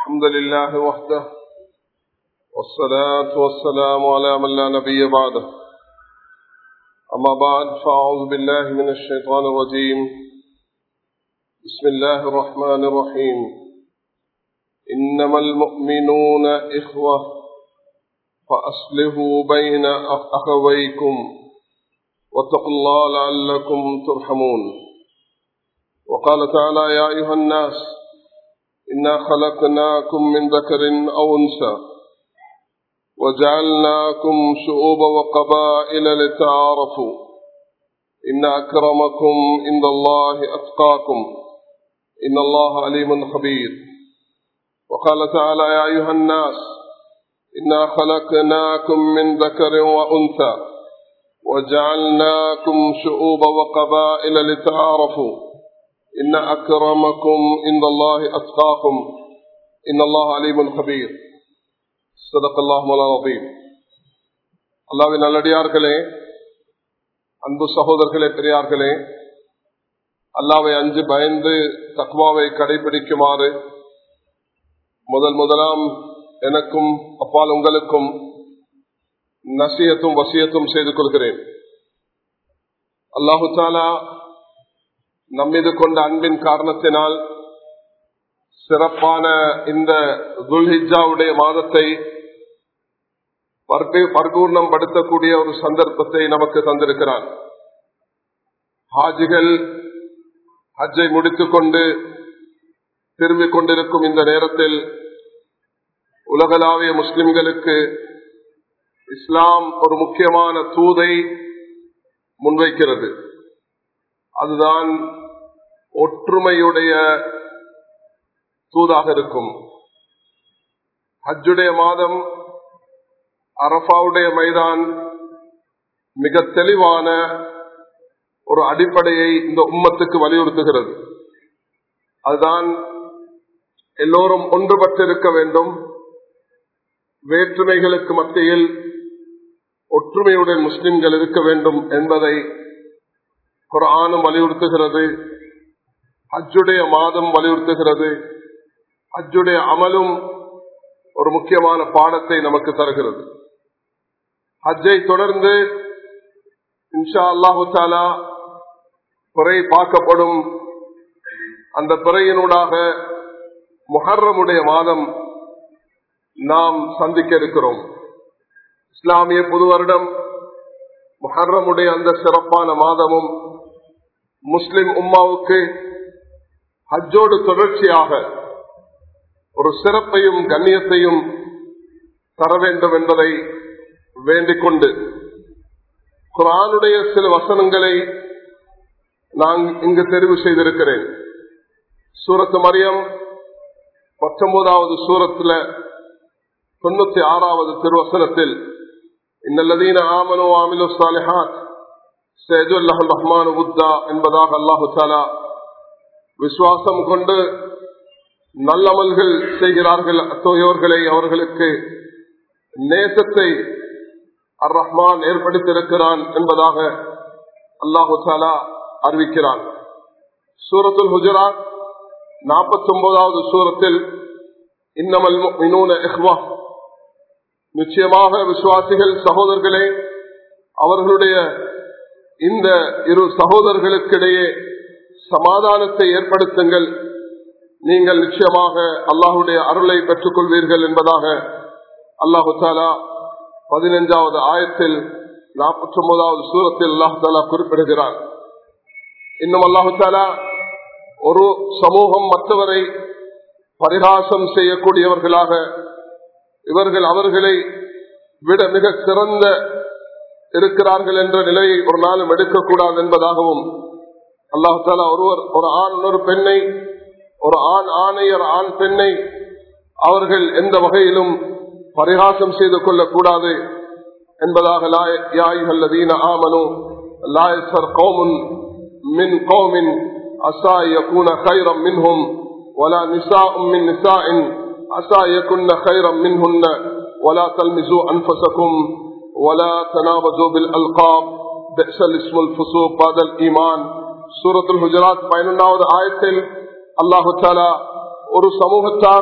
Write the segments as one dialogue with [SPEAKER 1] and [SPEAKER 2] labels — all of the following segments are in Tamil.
[SPEAKER 1] الحمد لله وحده والصلاة والسلام على من لا نبي بعده أما بعد فأعوذ بالله من الشيطان الرجيم بسم الله الرحمن الرحيم إنما المؤمنون إخوة فأصلحوا بين أخويكم واتقوا الله لعلكم ترحمون وقال تعالى يا أيها الناس إنا خلقناكم من ذكر أو أنثى وجعلناكم شعوبا وقبائل لتعارفوا إن أكرمكم عند الله أتقاكم إن الله عليم خبير وقال تعالى يا أيها الناس إنا خلقناكم من ذكر وأنثى وجعلناكم شعوبا وقبائل لتعارفوا إن أكرمكم عند الله أتقاكم إن الله عليم خبير صدق الله العظيم அல்லாவின் நல்லடியார்களே அன்பு சகோதரர்களே பெரியார்களே அல்லாவை அஞ்சு பயந்து தக்வாவை கடைபிடிக்குமாறு முதல் முதலாம் எனக்கும் அப்பால் உங்களுக்கும் நசியத்தும் வசியத்தும் செய்து கொள்கிறேன் அல்லாஹு தாலா நம்மீது கொண்ட அன்பின் காரணத்தினால் சிறப்பான இந்த துல்ஹிஜாவுடைய மாதத்தை பரிபூர்ணம் படுத்தக்கூடிய ஒரு சந்தர்ப்பத்தை நமக்கு தந்திருக்கிறான் ஹாஜிகள் ஹஜ்ஜை முடித்துக் கொண்டு திரும்பிக் கொண்டிருக்கும் இந்த நேரத்தில் உலகளாவிய முஸ்லிம்களுக்கு இஸ்லாம் ஒரு முக்கியமான தூதை முன்வைக்கிறது அதுதான் ஒற்றுமையுடைய தூதாக இருக்கும் ஹஜ்ஜுடைய மாதம் அரபாவுடைய மைதான் மிக தெளிவான ஒரு அடிப்படையை இந்த உம்மத்துக்கு வலியுறுத்துகிறது அதுதான் எல்லோரும் ஒன்றுபட்டிருக்க வேண்டும் வேற்றுமைகளுக்கு மத்தியில் ஒற்றுமையுடன் முஸ்லிம்கள் இருக்க வேண்டும் என்பதை குரானும் வலியுறுத்துகிறது ஹஜ்ஜுடைய மாதம் வலியுறுத்துகிறது ஹஜ்ஜுடைய அமலும் ஒரு முக்கியமான பாடத்தை நமக்கு தருகிறது ஹஜ்ஜை தொடர்ந்து இன்ஷா அல்லாஹு தாலா பிறை பார்க்கப்படும் அந்த பிறையினூடாக முஹர்ரமுடைய மாதம் நாம் சந்திக்க இருக்கிறோம் இஸ்லாமிய புது வருடம் முஹர்ரமுடைய அந்த சிறப்பான மாதமும் முஸ்லிம் உம்மாவுக்கு ஹஜ்ஜோடு தொடர்ச்சியாக ஒரு சிறப்பையும் கண்ணியத்தையும் தர வேண்டும் என்பதை வேண்டிக் கொண்டு குரானுடைய சில வசனங்களை நான் இங்கு தெரிவு செய்திருக்கிறேன் சூரத்து மரியம் பத்தொன்பதாவது சூரத்துல தொண்ணூத்தி ஆறாவது திருவசனத்தில் இன்னல்லதீன ஆமனோ ஆமிலோ சாலிஹாத் ரஹ்மான் உத்தா என்பதாக அல்லாஹு தாலா விசுவாசம் கொண்டு நல்லமல்கள் செய்கிறார்கள் அத்தகையோர்களை அவர்களுக்கு நேசத்தை அர் ரஹ்மான் ஏற்படுத்தியிருக்கிறான் என்பதாக அல்லாஹு தாலா அறிவிக்கிறான் சூரத்துல் குஜராத் நாற்பத்தி ஒன்பதாவது சூரத்தில் இன்னமல் நிச்சயமாக விசுவாசிகள் சகோதரர்களே அவர்களுடைய இந்த இரு சகோதரர்களுக்கிடையே சமாதானத்தை ஏற்படுத்துங்கள் நீங்கள் நிச்சயமாக அல்லாஹுடைய அருளை பெற்றுக் கொள்வீர்கள் என்பதாக அல்லாஹு தாலா பதினைஞ்சாவது ஆயத்தில் நாற்பத்தி ஒன்பதாவது சூரத்தில் அல்லாஹு தாலா குறிப்பிடுகிறார் இன்னும் அல்லாஹு தாலா ஒரு சமூகம் மற்றவரை பரிகாசம் செய்யக்கூடியவர்களாக இவர்கள் அவர்களை விட மிக சிறந்த இருக்கிறார்கள் என்ற நிலையை ஒரு நாளும் எடுக்கக்கூடாது என்பதாகவும் அல்லாஹால ஒருவர் ஒரு ஆண் ஒரு பெண்ணை ஒரு ஆண் ஆணையர் ஆண் பெண்ணை அவர்கள் எந்த வகையிலும் பரிகாசம் செய்து கொள்ளக்கூடாது என்பதாக யாய்கல்லதீன ஆமனு லாயசர் கௌமுன் மின் கௌமின் அசா யகூன கைரம் மின்ஹும் ولا نساء من نساء عسى يكن خيرا منهن ولا تلمزوا أنفسكم ولا تنابزوا بالألقاب بئس الاسم الفسوق بعد الإيمان சூரத்துல் ஹுஜராத் பதினொன்றாவது ஆயத்தில் அல்லாஹு தாலா ஒரு சமூகத்தார்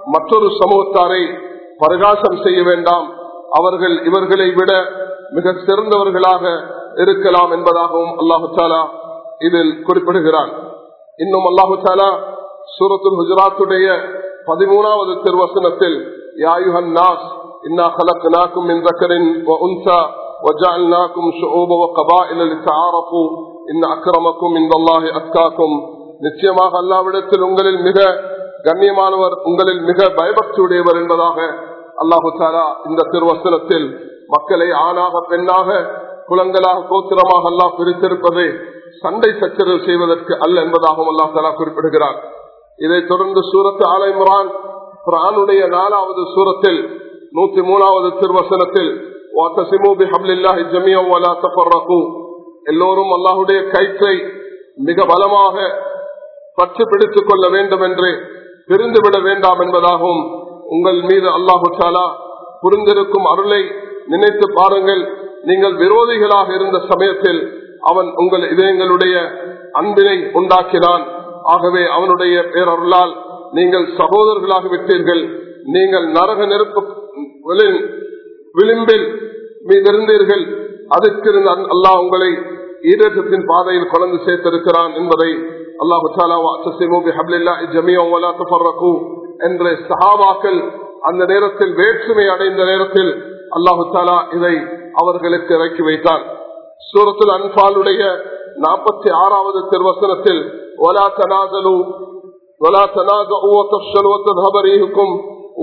[SPEAKER 1] மற்றொரு சமூகத்தாரை பரிகாசம் செய்ய வேண்டாம் அவர்கள் இவர்களை விட மிக சிறந்தவர்களாக இருக்கலாம் என்பதாகவும் அல்லாஹு தாலா இதில் குறிப்பிடுகிறான் இன்னும் அல்லாஹு தாலா சூரத்துல் குஜராத்துடைய பதிமூணாவது திருவசனத்தில் யாயுஹன் நாஸ் இன்னா خلقناكم من ذكر وانثى وجعلناكم شعوبا وقبائل لتعارفوا ان اكرمكم عند الله اتقاكم நிச்சயமாக அல்லாவிடத்தில் உங்களில் மிக கண்ணியமானவர் உங்களில் மிக பயபக்தியுடையவர் என்பதாக அல்லாஹு தாலா இந்த திருவசனத்தில் மக்களை ஆணாக பெண்ணாக குலங்களாக கோத்திரமாக அல்லாஹ் பிரித்திருப்பது சண்டை சச்சரவு செய்வதற்கு அல்ல என்பதாகவும் அல்லா தாலா குறிப்பிடுகிறார் இதைத் தொடர்ந்து சூரத்து ஆலை முரான் குரானுடைய நாலாவது சூரத்தில் நூத்தி மூணாவது திருவசனத்தில் எல்லோரும் அல்லாஹுடைய கயிற்றை மிக பலமாக பற்று பிடித்துக் கொள்ள வேண்டும் என்று பிரிந்துவிட வேண்டாம் என்பதாகவும் உங்கள் மீது அல்லாஹு சாலா புரிந்திருக்கும் அருளை நினைத்து பாருங்கள் நீங்கள் விரோதிகளாக இருந்த சமயத்தில் அவன் உங்கள் இதயங்களுடைய அன்பினை உண்டாக்கினான் ஆகவே அவனுடைய பேரருளால் நீங்கள் சகோதரர்களாக விட்டீர்கள் நீங்கள் நரக நெருப்பு விளிம்பில் மீதிருந்தீர்கள் அதற்கு அல்லாஹ் உங்களை ஈரத்தின் பாதையில் கொண்டு சேர்த்திருக்கிறான் என்பதை அல்லாஹு என்ற சஹாபாக்கள் அந்த நேரத்தில் வேற்றுமை அடைந்த நேரத்தில் அல்லாஹு தாலா இதை அவர்களுக்கு இறக்கி வைத்தான் சூரத்தில் அன்பாலுடைய நாற்பத்தி ஆறாவது திருவசனத்தில் ஒலா தனாதலு ஒலா தனாதும்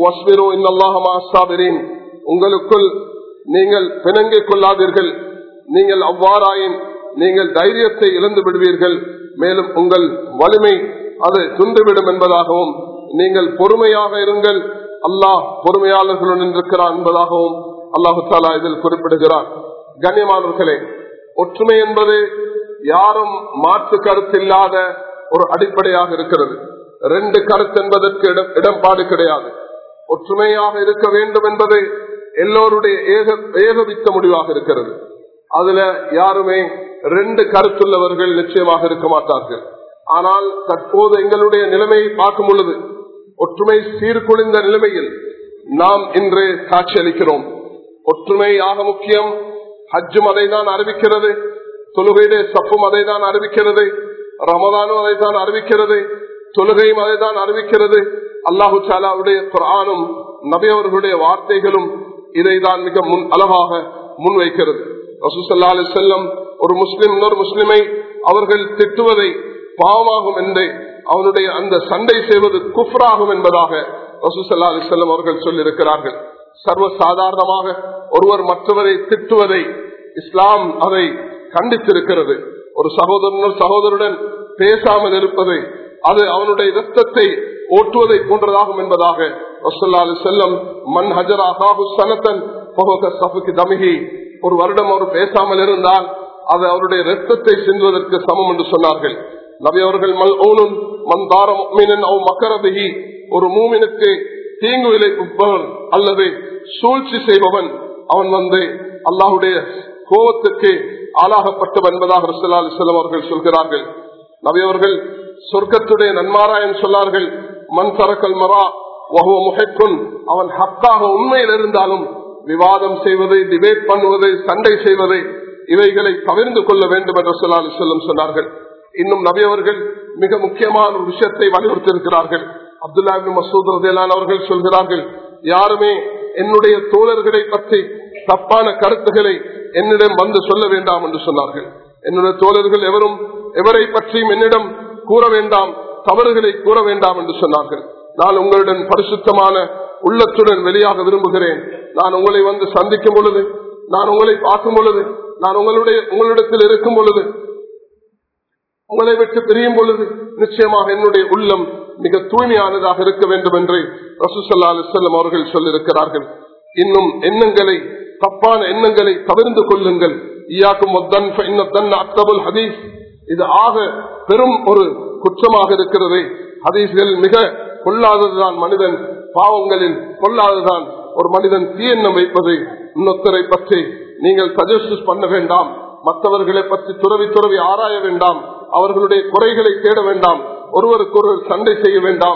[SPEAKER 1] உங்களுக்குள் நீங்கள் பிணங்கிக் கொள்ளாதீர்கள் நீங்கள் அவ்வாறாயின் நீங்கள் தைரியத்தை இழந்து விடுவீர்கள் மேலும் உங்கள் வலிமை அது துண்டுவிடும் என்பதாகவும் நீங்கள் பொறுமையாக இருங்கள் அல்லாஹ் பொறுமையாளர்களுடன் இருக்கிறார் என்பதாகவும் அல்லாஹு தாலா இதில் குறிப்பிடுகிறார் கண்ணியமானவர்களே ஒற்றுமை என்பது யாரும் மாற்று கருத்தில்லாத ஒரு அடிப்படையாக இருக்கிறது ரெண்டு கருத்து என்பதற்கு இடம் இடம்பாடு கிடையாது ஒற்றுமையாக இருக்க வேண்டும் என்பது எல்லோருடைய ஏக ஏகவித்த முடிவாக இருக்கிறது அதுல யாருமே ரெண்டு கருத்துள்ளவர்கள் நிச்சயமாக இருக்க மாட்டார்கள் ஆனால் தற்போது எங்களுடைய நிலைமையை பார்க்கும் பொழுது ஒற்றுமை சீர்குலைந்த நிலைமையில் நாம் இன்று காட்சியளிக்கிறோம் ஒற்றுமை ஆக முக்கியம் ஹஜ்ஜும் அதை தான் அறிவிக்கிறது தொழுகையுடைய சப்பும் அதை தான் அறிவிக்கிறது ரமதானும் அதை தான் அறிவிக்கிறது தொழுகையும் அதை தான் அறிவிக்கிறது அல்லாஹு சாலாவுடைய குரானும் நபியவர்களுடைய வார்த்தைகளும் இதை தான் மிக முன் அழகாக முன்வைக்கிறது ரசூசல்லா அலி செல்லம் ஒரு முஸ்லிம் இன்னொரு முஸ்லிமை அவர்கள் திட்டுவதை பாவமாகும் என்று அவனுடைய அந்த சண்டை செய்வது குஃப்ராகும் என்பதாக ரசூசல்லா அலி செல்லம் அவர்கள் சொல்லியிருக்கிறார்கள் சர்வ சாதாரணமாக ஒருவர் மற்றவரை திட்டுவதை இஸ்லாம் அதை கண்டித்திருக்கிறது ஒரு சகோதரன் சகோதரனுடன் பேசாமல் இருப்பது அது அவனுடைய ரத்தத்தை ஓட்டுவதை போன்றதாகும் என்பதாக ரசூல்லா செல்லம் மண் ஹஜராஹு சனத்தன் தமிகி ஒரு வருடம் அவர் பேசாமல் இருந்தால் அது அவருடைய ரத்தத்தை சிந்துவதற்கு சமம் என்று சொன்னார்கள் நபி அவர்கள் மல் ஓனும் மண் தாரம் மக்கரபிகி ஒரு மூமினுக்கு தீங்கு விளைவிப்பவன் அல்லது சூழ்ச்சி செய்பவன் அவன் வந்து அல்லாஹுடைய கோபத்துக்கு ஆளாகப்பட்டவன் என்பதாக ரசூல்லா செல்லம் அவர்கள் சொல்கிறார்கள் நபி அவர்கள் சொர்க்கத்துடைய நன்மாராயன் சொன்னார்கள் மண் சரக்கல் மரா வகுவ முகைக்குன் அவன் ஹக்காக உண்மையில் இருந்தாலும் விவாதம் செய்வது டிபேட் பண்ணுவது சண்டை செய்வது இவைகளை தவிர்ந்து கொள்ள வேண்டும் என்று சொல்லாலி செல்லும் சொன்னார்கள் இன்னும் நபியவர்கள் மிக முக்கியமான ஒரு விஷயத்தை வலியுறுத்தியிருக்கிறார்கள் அப்துல்லா மசூத் ரதேலான் அவர்கள் சொல்கிறார்கள் யாருமே என்னுடைய தோழர்களை பற்றி தப்பான கருத்துக்களை என்னிடம் வந்து சொல்ல வேண்டாம் என்று சொன்னார்கள் என்னுடைய தோழர்கள் எவரும் எவரை பற்றியும் என்னிடம் கூற வேண்டாம் தவறுகளை கூற வேண்டாம் என்று சொன்னார்கள் நான் உங்களுடன் பரிசுத்தமான உள்ளத்துடன் வெளியாக விரும்புகிறேன் நான் உங்களை வந்து சந்திக்கும் பொழுது நான் உங்களை பார்க்கும் பொழுது நான் உங்களுடைய உங்களிடத்தில் இருக்கும் பொழுது உங்களை விட்டு பிரியும் பொழுது நிச்சயமாக என்னுடைய உள்ளம் மிக தூய்மையானதாக இருக்க வேண்டும் என்று ரசூசல்லா அலிசல்லம் அவர்கள் சொல்லியிருக்கிறார்கள் இன்னும் எண்ணங்களை தப்பான எண்ணங்களை தவிர்ந்து கொள்ளுங்கள் ஹதீஸ் இது ஆக பெரும் ஒரு குற்றமாக இருக்கிறது ஹதீஸ்கள் மிக கொள்ளாததுதான் மனிதன் பாவங்களில் கொள்ளாததுதான் ஒரு மனிதன் தீயெண்ணம் வைப்பது இன்னொத்தரை பற்றி நீங்கள் சஜஸ்ட் பண்ண வேண்டாம் மற்றவர்களை பற்றி துறவி துறவி ஆராய வேண்டாம் அவர்களுடைய குறைகளை தேட வேண்டாம் ஒருவருக்கு ஒருவர் சண்டை செய்ய வேண்டாம்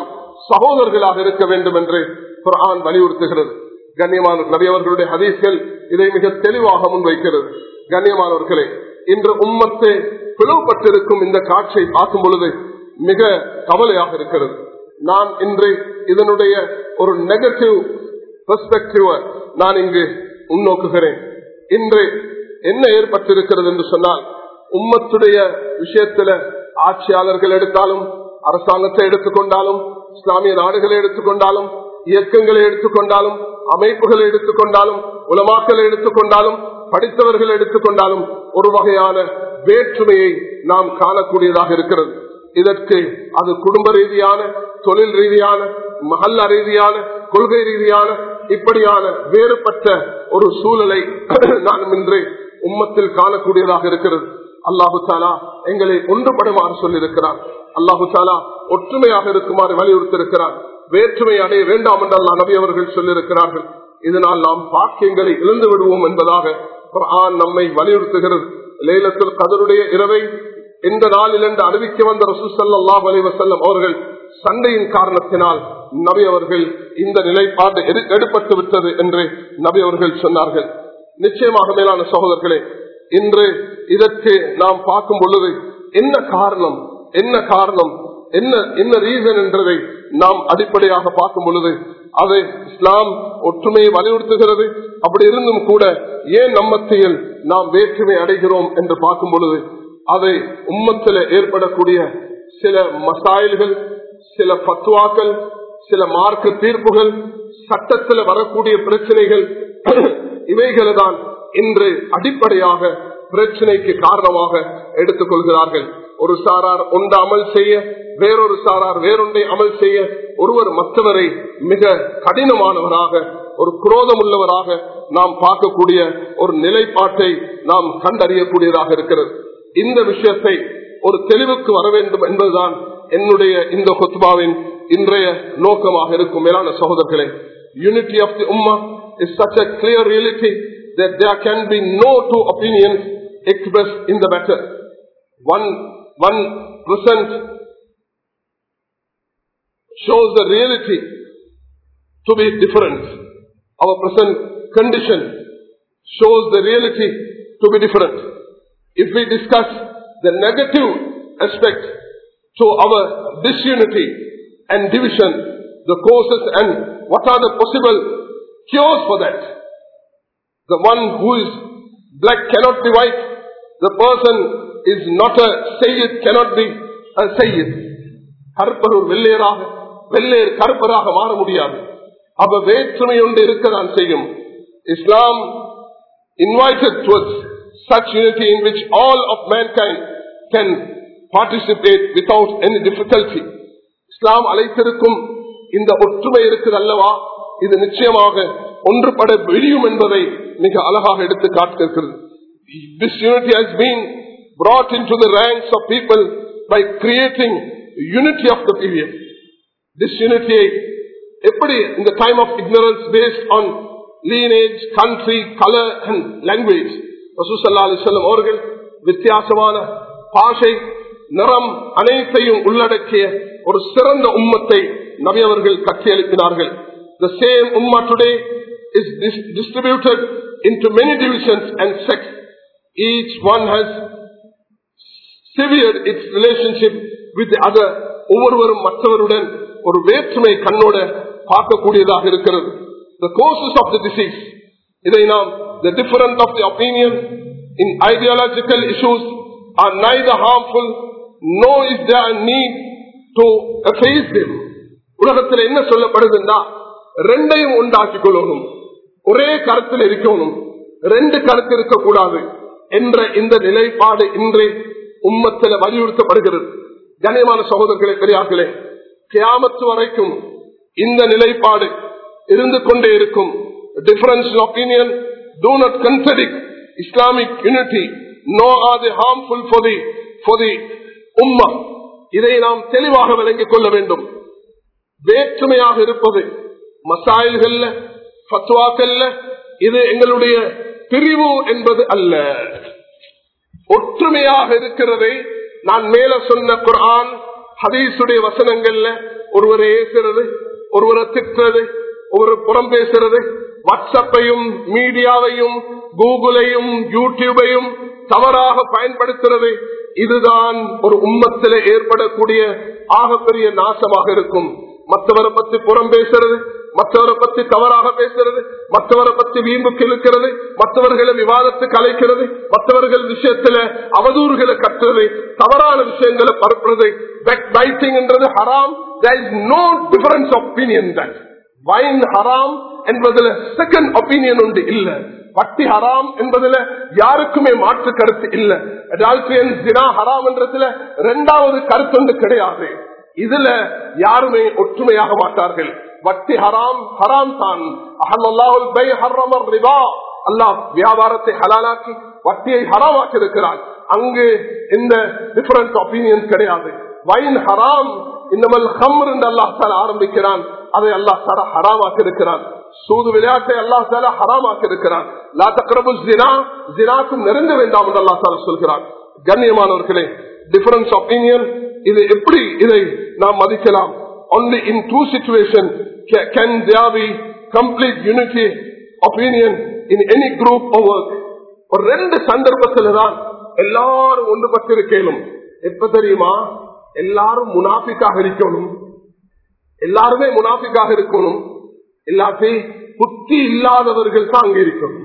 [SPEAKER 1] சகோதரர்களாக இருக்க வேண்டும் என்று குரான் வலியுறுத்துகிறது கண்ணியமான நபியவர்களுடைய ஹதீஸ்கள் இதை மிக தெளிவாக முன்வைக்கிறது கண்ணியமானவர்களே இன்று உம்மத்தை பிளவுபட்டிருக்கும் இந்த காட்சியை பார்க்கும் பொழுது மிக கவலையாக இருக்கிறது நான் இன்று இதனுடைய ஒரு நெகட்டிவ் பெர்ஸ்பெக்டிவ நான் இங்கு முன்னோக்குகிறேன் இன்று என்ன ஏற்பட்டிருக்கிறது என்று சொன்னால் உம்மத்துடைய விஷயத்துல ஆட்சியாளர்கள் எடுத்தாலும் அரசாங்கத்தை எடுத்துக்கொண்டாலும் இஸ்லாமிய நாடுகளை எடுத்துக்கொண்டாலும் இயக்கங்களை எடுத்துக்கொண்டாலும் அமைப்புகளை எடுத்துக்கொண்டாலும் உலமாக்களை எடுத்துக்கொண்டாலும் படித்தவர்கள் எடுத்துக்கொண்டாலும் ஒரு வகையான வேற்றுமையை நாம் காணக்கூடியதாக இருக்கிறது இதற்கு அது குடும்ப ரீதியான தொழில் ரீதியான மகல்ல ரீதியான கொள்கை ரீதியான இப்படியான வேறுபட்ட ஒரு சூழலை நான் இன்று உம்மத்தில் காணக்கூடியதாக இருக்கிறது அல்லாஹு தாலா எங்களை ஒன்றுபடுமாறு சொல்லியிருக்கிறார் அல்லாஹு தாலா ஒற்றுமையாக இருக்குமாறு வலியுறுத்திருக்கிறார் வேற்றுமை அடைய வேண்டாம் என்று அல்லா நபி அவர்கள் சொல்லியிருக்கிறார்கள் இதனால் நாம் பாக்கியங்களை இழந்து விடுவோம் என்பதாக குர்ஆன் நம்மை வலியுறுத்துகிறது லேலத்தில் கதருடைய இரவை இந்த நாளில் என்று அறிவிக்க வந்த ரசூசல்லா அலைவசல்லம் அவர்கள் சண்டையின் காரணத்தினால் நபி அவர்கள் இந்த நிலைப்பாடு எடுப்பட்டு விட்டது என்று நபி அவர்கள் சொன்னார்கள் நிச்சயமாக மேலான சகோதரர்களே இன்று இதற்கு நாம் பார்க்கும் பொழுது என்ன காரணம் என்ன காரணம் என்ன என்ன ரீசன் என்றதை நாம் அடிப்படையாக பார்க்கும் பொழுது அது இஸ்லாம் ஒற்றுமையை வலியுறுத்துகிறது அப்படி இருந்தும் கூட ஏன் நம்மத்தியில் நாம் வேற்றுமை அடைகிறோம் என்று பார்க்கும் பொழுது அதை உம்மத்தில் ஏற்படக்கூடிய சில மசாயில்கள் சில பத்துவாக்கள் சில மார்க்க தீர்ப்புகள் சட்டத்தில் வரக்கூடிய பிரச்சனைகள் இவைகளை தான் இன்று அடிப்படையாக பிரச்சனைக்கு காரணமாக எடுத்துக் கொள்கிறார்கள் ஒரு சாரார் ஒன்று அமல் செய்ய வேறொரு சாரார் வேறொன்றை அமல் செய்ய ஒருவர் மற்றவரை மிக கடினமானவராக ஒரு குரோதம் உள்ளவராக நாம் பார்க்கக்கூடிய ஒரு நிலைப்பாட்டை நாம் கண்டறியக்கூடியதாக இருக்கிறது இந்த விஷயத்தை ஒரு தெளிவுக்கு வர வேண்டும் என்பதுதான் என்னுடைய இந்த கொத்பாவின் இன்றைய நோக்கமாக இருக்கும் மேலான சகோதரர்களே unity of the ummah is such a clear reality that there can be no two opinions expressed in the matter. One, one present shows the reality to be different. Our present condition shows the reality to be different. If we discuss the negative aspect to our disunity and division, the causes and what are the possible cures for that. The one who is black cannot be white. The person is not a Sayyid, cannot be a Sayyid. கருப்பர் ஒரு வெள்ளையராக வெள்ளையர் கருப்பராக மாற முடியாது அப்ப வேற்றுமை ஒன்று இருக்கதான் செய்யும் இஸ்லாம் invited towards such unity in which all of mankind can participate without any difficulty. இஸ்லாம் அழைத்திருக்கும் இந்த ஒற்றுமை இருக்குது அல்லவா இது நிச்சயமாக ஒன்றுபட விழியும் என்பதை மிக அழகாக எடுத்து காட்டுகிறது This unity has been brought into the ranks of people by creating unity of the period. This unity எப்படி இந்த time of ignorance based on lineage, country, color and language ரசூசல்லா அலிசல்லம் அவர்கள் வித்தியாசமான பாஷை நிறம் அனைத்தையும் உள்ளடக்கிய ஒரு சிறந்த உம்மத்தை நபி அவர்கள் கட்டி எழுப்பினார்கள் The same ummah today is dis- distributed into many divisions and sects. Each one has severed its relationship with the other. ஒவ்வொருவரும் மற்றவருடன் ஒரு வேற்றுமை கண்ணோட பார்க்கக்கூடியதாக இருக்கிறது The causes of the disease. இதை நாம் the difference of the opinion in ideological issues are neither harmful nor is there a need to efface them. உலகத்தில் என்ன சொல்லப்படுதுன்னா ரெண்டையும் உண்டாக்கிக் கொள்ளணும் ஒரே கருத்தில் இருக்கணும் ரெண்டு கருத்து இருக்கக்கூடாது என்ற இந்த நிலைப்பாடு இன்று உம்மத்தில் வலியுறுத்தப்படுகிறது கண்ணியமான சகோதரர்களே பெரியார்களே கியாமத்து வரைக்கும் இந்த நிலைப்பாடு இருந்து கொண்டே இருக்கும் difference opinion do not contradict Islamic unity nor are the harmful for the for the ummah இதை நாம் தெளிவாக விளங்கிக் கொள்ள வேண்டும் வேற்றுமையாக இருப்பது மசாயில்கள்ல பத்வாக்கல்ல இது எங்களுடைய பிரிவு என்பது அல்ல ஒற்றுமையாக இருக்கிறதை நான் மேல சொன்ன குரான் ஹதீசுடைய வசனங்கள்ல ஒருவரை ஏசுறது ஒருவரை திட்டுறது ஒரு புறம் பேசுறது வாட்ஸ்அப்பையும் மீடியாவையும் கூகுளையும் யூடியூபையும் தவறாக பயன்படுத்துறது இதுதான் ஒரு உம்மத்தில ஏற்படக்கூடிய ஆகப்பெரிய நாசமாக இருக்கும் மற்றவரை பத்தி புறம் பேசுறது மற்றவரை பத்தி தவறாக பேசுறது மற்றவரை பத்தி வீம்புக்கு இழுக்கிறது மற்றவர்களை விவாதத்துக்கு அழைக்கிறது மற்றவர்கள் விஷயத்துல அவதூறுகளை கட்டுறது தவறான விஷயங்களை பரப்புறது என்றது ஹராம் no difference opinion that wine ஹராம் என்பதுல செகண்ட் ஒப்பீனியன் உண்டு இல்ல வட்டி ஹராம் என்பதுல யாருக்குமே மாற்று கருத்து இல்ல அடால்ட்ரியன் தினா ஹராம் என்றதுல இரண்டாவது கருத்து கிடையாது இதுல யாருமே ஒற்றுமையாக மாட்டார்கள் வட்டி ஹராம் ஹராம் தான் அல்லாஹ் வியாபாரத்தை ஹலாலாக்கி வட்டியை ஹராமாக்கி இருக்கிறான் அங்கு இந்த டிஃபரண்ட் ஒப்பீனியன் கிடையாது வைன் ஹராம் இன்னமல் ஹம்ர் என்று அல்லாஹ் தால ஆரம்பிக்கிறான் அதை அல்லாஹ் தால ஹராமாக்கி இருக்கிறான் சூது விளையாட்டை அல்லாஹ் தால ஹராமாக்கி இருக்கிறான் லா தக்ரபு ஜினா ஜினாக்கும் நெருங்க வேண்டாம் என்று அல்லாஹ் தால சொல்கிறான் கண்ணியமானவர்களே டிஃபரன்ஸ் ஒப்பீனியன் இது எப்படி இதை நாம் மதிக்கலாம் only in two situations can there be complete unity opinion in any group or work ஒரு ரெண்டு சந்தர்ப்பத்துல தான் எல்லாரும் ஒன்றுபட்டிருக்கலும் எப்ப தெரியுமா எல்லாரும் முனாஃபிக்காக இருக்கணும் எல்லாருமே முனாஃபிக்காக இருக்கணும் இல்லாட்டி புத்தி இல்லாதவர்கள் தான் அங்க இருக்கணும்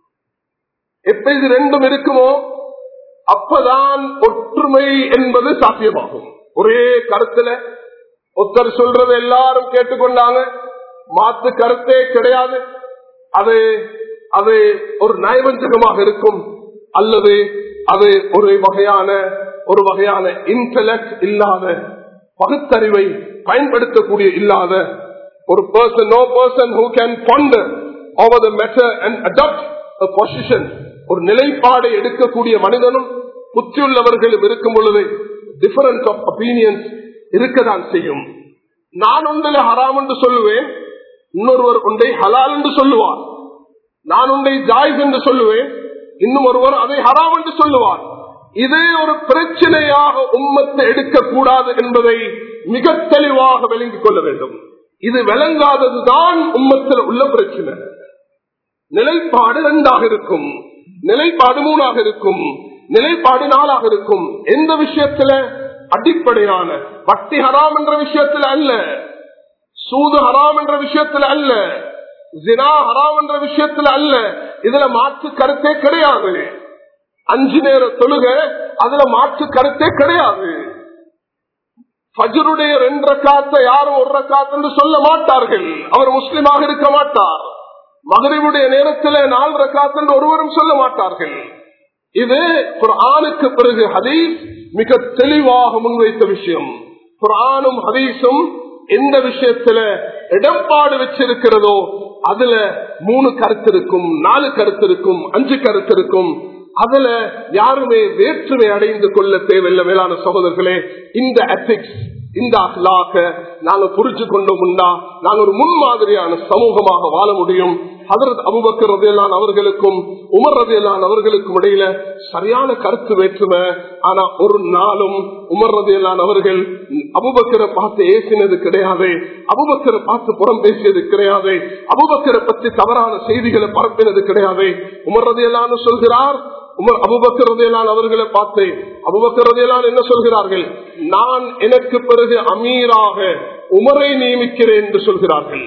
[SPEAKER 1] எப்ப இது ரெண்டும் இருக்குமோ அப்பதான் ஒற்றுமை என்பது சாத்தியமாகும் ஒரே கருத்துல ஒருத்தர் சொல்றது எல்லாரும் கேட்டுக்கொண்டாங்க மாத்து கருத்தே கிடையாது அது அது ஒரு நயவஞ்சகமாக இருக்கும் அல்லது அது ஒரு வகையான ஒரு வகையான இன்டலக்ட் இல்லாத பகுத்தறிவை பயன்படுத்தக்கூடிய இல்லாத ஒரு person no person who can ponder over the matter and adopt position ஒரு நிலைப்பாடை எடுக்கக்கூடிய மனிதனும் புத்தியுள்ளவர்களும் இருக்கும் பொழுது டிஃபரன்ஸ் ஆஃப் ஒப்பீனியன்ஸ் இருக்கதான் செய்யும் நான் ஒன்றில் ஹராம் என்று சொல்லுவேன் இன்னொருவர் ஒன்றை ஹலால் என்று சொல்லுவார் நான் ஒன்றை ஜாய்ஸ் என்று சொல்லுவேன் இன்னும் ஒருவர் அதை ஹராம் என்று சொல்லுவார் இதே ஒரு பிரச்சனையாக உம்மத்தை எடுக்கக்கூடாது என்பதை மிக தெளிவாக விளங்கிக் கொள்ள வேண்டும் இது விளங்காததுதான் உம்மத்தில் உள்ள பிரச்சனை நிலைப்பாடு ரெண்டாக இருக்கும் நிலைப்பாடு மூணாக இருக்கும் நிலைப்பாடு நாளாக இருக்கும் எந்த விஷயத்துல அடிப்படையான பக்தி ஹராம் என்ற விஷயத்துல அல்ல சூது ஹராம் என்ற விஷயத்துல அல்ல ஜினா ஹராம் என்ற விஷயத்துல அல்ல இதுல மாற்று கருத்தே கிடையாது அஞ்சு நேர தொழுக அதுல மாற்று கருத்தே கிடையாது ஃபஜருடைய ரெண்டு காத்த யாரும் ஒரு காத்து என்று சொல்ல மாட்டார்கள் அவர் முஸ்லிமாக இருக்க மாட்டார் மகரிவுடைய நேரத்தில் நாலு ரக்காத்து என்று ஒருவரும் சொல்ல மாட்டார்கள் இது குரானுக்கு பிறகு ஹதீஸ் மிக தெளிவாக முன்வைத்த விஷயம் குரானும் ஹதீஸும் எந்த விஷயத்துல இடம்பாடு வச்சிருக்கிறதோ அதுல மூணு கருத்து இருக்கும் நாலு கருத்து இருக்கும் அஞ்சு கருத்து இருக்கும் அதுல யாருமே வேற்றுமை அடைந்து கொள்ள தேவையில்லை மேலான சகோதரர்களே இந்த எத்திக்ஸ் இந்த அஹ்லாக நாங்க புரிஞ்சு கொண்டோம்னா நாங்க ஒரு முன்மாதிரியான சமூகமாக வாழ முடியும் ஹதரத் அபுபக்கர் ரதையலான் அவர்களுக்கும் உமர் ரதையலான் அவர்களுக்கும் இடையில சரியான கருத்து வேற்றுமை ஆனா ஒரு நாளும் உமர் ரதையலான் அவர்கள் அபுபக்கரை பார்த்து ஏசினது கிடையாது அபுபக்கரை பார்த்து புறம் பேசியது கிடையாது அபுபக்கரை பற்றி தவறான செய்திகளை பரப்பினது கிடையாது உமர் ரதையலான்னு சொல்கிறார் உமர் அபுபக்கரதையலான் அவர்களை பார்த்து அபுபக்கரதையலான் என்ன சொல்கிறார்கள் நான் எனக்கு பிறகு அமீராக உமரை நியமிக்கிறேன் என்று சொல்கிறார்கள்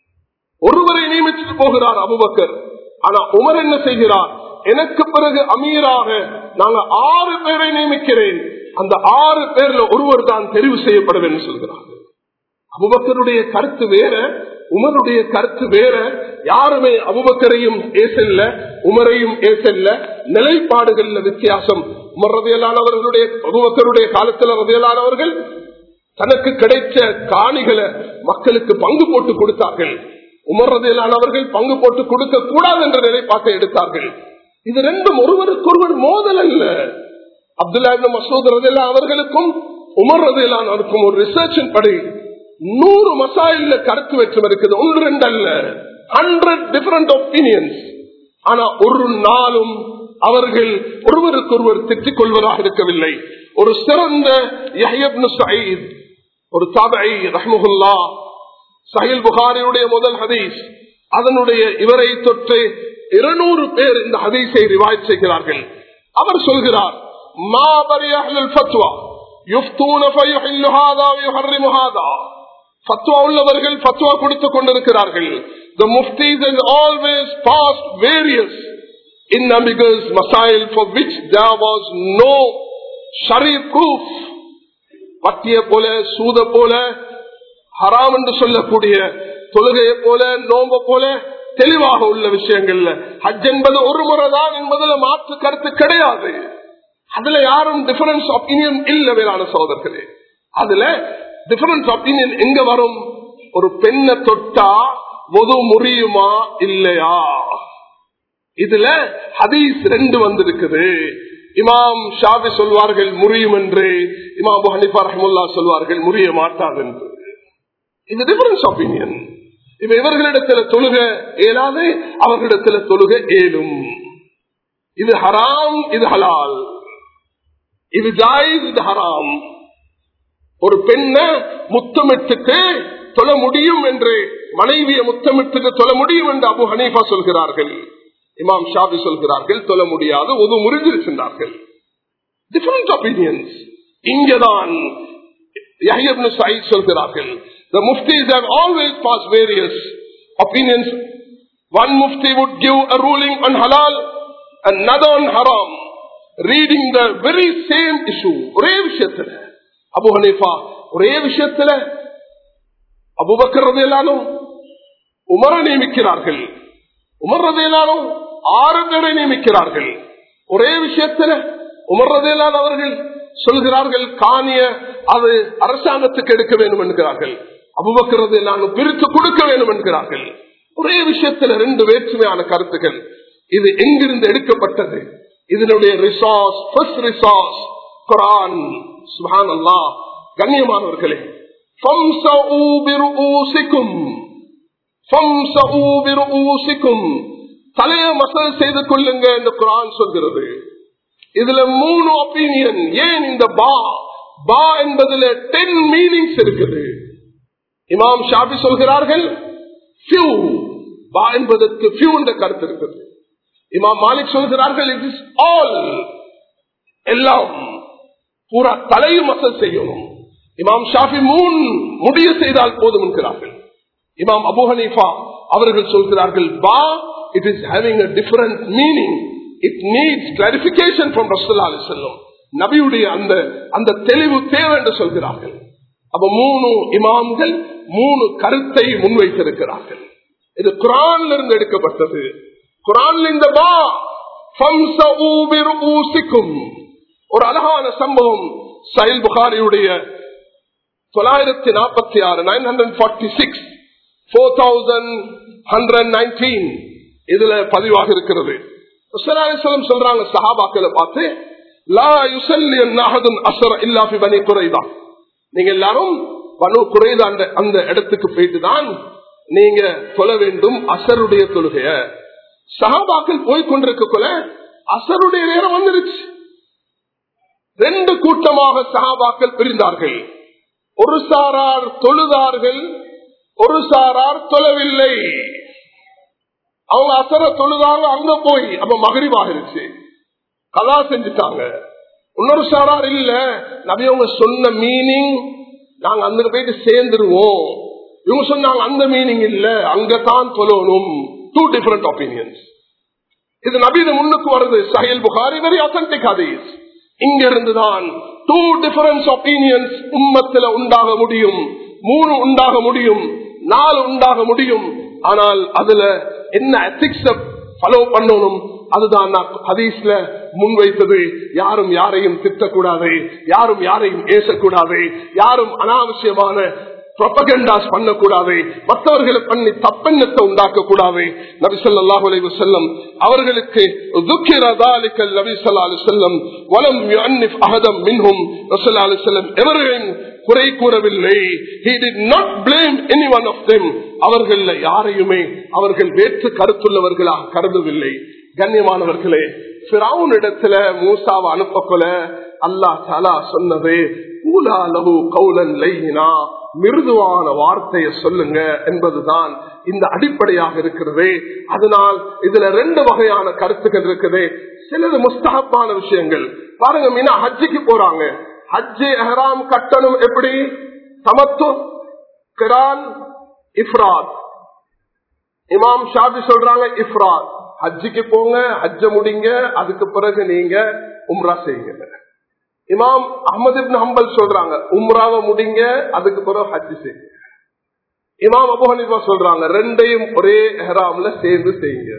[SPEAKER 1] ஒருவரை நியமிச்சுட்டு போகிறார் அபுபக்கர் ஆனா உமர் என்ன செய்கிறார் எனக்கு பிறகு அமீராக நாங்க ஆறு பேரை நியமிக்கிறேன் அந்த ஆறு பேர்ல ஒருவர் தான் தெரிவு செய்யப்படுவேன் சொல்கிறார் அபுபக்கருடைய கருத்து வேற உமருடைய கருத்து வேற யாருமே அபுபக்கரையும் ஏசல்ல உமரையும் ஏசல்ல நிலைப்பாடுகள்ல வித்தியாசம் உமர் ரதையலானவர்களுடைய அபுபக்கருடைய காலத்தில் ரதையலானவர்கள் தனக்கு கிடைச்ச காணிகளை மக்களுக்கு பங்கு போட்டு கொடுத்தார்கள் உமர் ரதையலானவர்கள் பங்கு போட்டு கொடுக்க கூடாது என்ற நிலைப்பாட்டை எடுத்தார்கள் இது ரெண்டும் ஒருவருக்கொருவர் மோதல் அல்ல அப்துல்லா மசூத் ரதையலா அவர்களுக்கும் உமர் ரதையலானவருக்கும் ஒரு ரிசர்ச் படி நூறு மசாயில்ல கருத்து வெற்றம் இருக்குது ஒன்று ரெண்டு அல்ல ஹண்ட்ரட் டிஃபரெண்ட் ஒப்பீனியன்ஸ் ஆனா ஒரு நாளும் அவர்கள் ஒருவருக்கு ஒருவர் திட்டிக் கொள்வதாக இருக்கவில்லை ஒரு சிறந்த சயீத் ஒரு தாபை ரஹ்முல்லா சஹில் புகாரியுடைய முதல் ஹதீஸ் அதனுடைய இவரை தொட்டு இருநூறு பேர் இந்த ஹதீஸை ரிவாய் செய்கிறார்கள் அவர் சொல்கிறார் மாபரி அஹ்லுல் ஃபத்வா யுஃப்தூன ஃபயுஹில்லு ஹாதா வயுஹர்ரிமு ஹாதா ஃபத்வா உள்ளவர்கள் ஃபத்வா கொடுத்துக் கொண்டிருக்கிறார்கள் the muftis has always passed various inambiguous masail for which there was no shari proof பட்டிய போல சூத போல ஹராம் என்று சொல்லக்கூடிய தொழுகையை போல நோம்ப போல தெளிவாக உள்ள விஷயங்கள்ல ஹஜ் என்பது ஒரு முறைதான் என்பதுல மாற்று கருத்து கிடையாது அதுல யாரும் டிஃபரன்ஸ் ஒப்பீனியன் இல்ல வேளாண் சகோதரர்களே அதுல டிஃபரன்ஸ் ஒப்பீனியன் எங்க வரும் ஒரு பெண்ணை தொட்டா பொது முறியுமா இல்லையா இதுல ஹதீஸ் ரெண்டு வந்திருக்குது இமாம் ஷாபி சொல்வார்கள் முறியும் என்று இமாம் அபு ஹனிஃபா ரஹமுல்லா சொல்வார்கள் முறிய மாட்டாது என்று இது டிஃபரன்ஸ் ஒப்பீனியன் இப்ப இவர்களிடத்துல தொழுக இயலாது அவர்களிடத்துல தொழுக ஏலும் இது ஹராம் இது ஹலால் இது ஜாயிஸ் இது ஹராம் ஒரு பெண்ண முத்தமிட்டுக்கு தொழ முடியும் என்று மனைவிய முத்தமிட்டுக்கு தொழ முடியும் என்று அபு ஹனீஃபா சொல்கிறார்கள் இமாம் ஷாபி சொல்கிறார்கள் தொழ முடியாது ஒரு முறிஞ்சிருக்கின்றார்கள் டிஃபரண்ட் ஒப்பீனியன்ஸ் இங்கதான் யஹ்யப்னு சயீத் சொல்கிறார்கள் The muftis have always passed various opinions. One mufti would give a ruling on halal, another on haram, reading the very same issue. ஒரே விஷயத்துல அபு ஹனீஃபா ஒரே விஷயத்துல அபுபக்கர் ரதையிலானும் உமர நியமிக்கிறார்கள் உமர் ரதையிலானும் ஆறு பேரை நியமிக்கிறார்கள் ஒரே விஷயத்துல உமர் ரதையிலான் அவர்கள் சொல்கிறார்கள் காணிய அது அரசாங்கத்துக்கு எடுக்க வேண்டும் என்கிறார்கள் அபுபக்கிறது நான் பிரித்து கொடுக்க வேண்டும் என்கிறார்கள் ஒரே விஷயத்துல ரெண்டு வேற்றுமையான கருத்துக்கள் இது எங்கிருந்து எடுக்கப்பட்டது இதனுடைய ரிசார்ஸ் ஃபர்ஸ்ட் ரிசார்ஸ் குரான் சுபான் அல்லா கண்ணியமானவர்களே தலைய மசல் செய்து கொள்ளுங்க என்று குரான் சொல்கிறது இதுல மூணு ஒப்பீனியன் ஏன் இந்த பா பா என்பதுல டென் மீனிங்ஸ் இருக்குது இமாம் ஷாபி சொல்கிறார்கள் few. பா என்பதற்கு few என்ற கருத்து இருக்குது இமாம் மாலிக் சொல்கிறார்கள் இட் இஸ் ஆல் எல்லாம் பூரா தலையும் அசல் செய்யணும் இமாம் ஷாஃபி மூன் முடிய செய்தால் போதும் என்கிறார்கள் இமாம் அபு ஹனீஃபா அவர்கள் சொல்கிறார்கள் பா it is having a different meaning it needs clarification from ரசூல்லா செல்லும் நபியுடைய அந்த அந்த தெளிவு தேவை என்று சொல்கிறார்கள் அப்ப மூணு இமாம்கள் மூணு கருத்தை முன்வைத்திருக்கிறார்கள் இது குரான்ல இருந்து எடுக்கப்பட்டது குரான்ல இந்த பா ஒரு அழகான சம்பவம் சயில் புகாரியுடைய தொள்ளாயிரத்தி நாற்பத்தி ஆறு nine hundred forty six four thousand hundred nineteen இதுல பதிவாக இருக்கிறது சொல்றாங்க சஹாபாக்களை பார்த்து லா யுசல்லி நஹதுன் அசர இல்லாஃபி பனி குறைதா நீங்க எல்லாரும் பனு குறைதா அந்த இடத்துக்கு போயிட்டு தான் நீங்க சொல்ல வேண்டும் அசருடைய தொழுகைய சஹாபாக்கள் போய் கொண்டிருக்கக்குள்ள அசருடைய நேரம் வந்துருச்சு ரெண்டு கூட்டமாக சஹாபாக்கள் பிரிந்தார்கள் ஒரு சாரார் தொழுதார்கள் ஒரு சாரார் தொழவில்லை அவங்க அசர தொழுதாங்க அங்க போய் அப்ப மகரிவாகிருச்சு கலா செஞ்சுட்டாங்க இன்னொரு சாரார் இல்ல நபி அவங்க சொன்ன மீனிங் நாங்க அந்த போயிட்டு சேர்ந்துருவோம் இவங்க சொன்னாங்க அந்த மீனிங் இல்ல அங்கதான் சொல்லணும் டூ டிஃபரெண்ட் ஒப்பீனியன்ஸ் இது நபீன முன்னுக்கு வருது சஹில் புகாரி வெரி அத்தன்டிக் ஹதீஸ் இங்க இருந்துதான் டூ டிஃபரன்ஸ் ஒப்பீனியன்ஸ் உம்மத்துல உண்டாக முடியும் மூணு உண்டாக முடியும் நாலு உண்டாக முடியும் ஆனால் அதுல என்ன எத்திக்ஸ் ஃபாலோ பண்ணணும் அதுதான் நான் ஹதீஸ்ல முன்வைத்தது யாரும் யாரையும் திட்டக்கூடாது யாரும் யாரையும் ஏசக்கூடாது யாரும் அனாவசியமான ப்ரொபகண்டாஸ் பண்ணக்கூடாது மற்றவர்களை பண்ணி தப்பெண்ணத்தை உண்டாக்க கூடாது நபி சொல்லாஹு அலைவு செல்லம் அவர்களுக்கு நபி சொல்லா அலி செல்லம் வலம் அகதம் மின்ஹும் ரசல்லா அலி செல்லம் எவர்களையும் குறை கூறவில்லை he did not blame any one of them அவர்கள் யாரையுமே அவர்கள் வேற்று கருத்துள்ளவர்களாக கருதவில்லை கண்ணியமானவர்களே இடத்துல மூசாவை அனுப்பக்கொல அல்லா தாலா சொன்னது கூலாலகு கவுலன் லையினா மிருதுவான வார்த்தையை சொல்லுங்க என்பதுதான் இந்த அடிப்படையாக இருக்கிறது அதனால் இதுல ரெண்டு வகையான கருத்துக்கள் இருக்குது சிலது முஸ்தகப்பான விஷயங்கள் பாருங்க மீனா ஹஜ்ஜிக்கு போறாங்க ஹஜ்ஜி எஹராம் கட்டணம் எப்படி சமத்து கிரான் இஃப்ராத் இமாம் ஷாபி சொல்றாங்க இஃப்ராத் ஹஜ்ஜிக்கு போங்க ஹஜ்ஜ முடிங்க அதுக்கு பிறகு நீங்க உம்ரா செய்யுங்க இமாம் அஹமது ஹம்பல் சொல்றாங்க உம்ராவை முடிங்க அதுக்கு பிறகு ஹஜ்ஜி செய்யுங்க இமாம் அபு ஹனிஃபா சொல்றாங்க ரெண்டையும் ஒரே ஹெராம்ல சேர்ந்து செய்யுங்க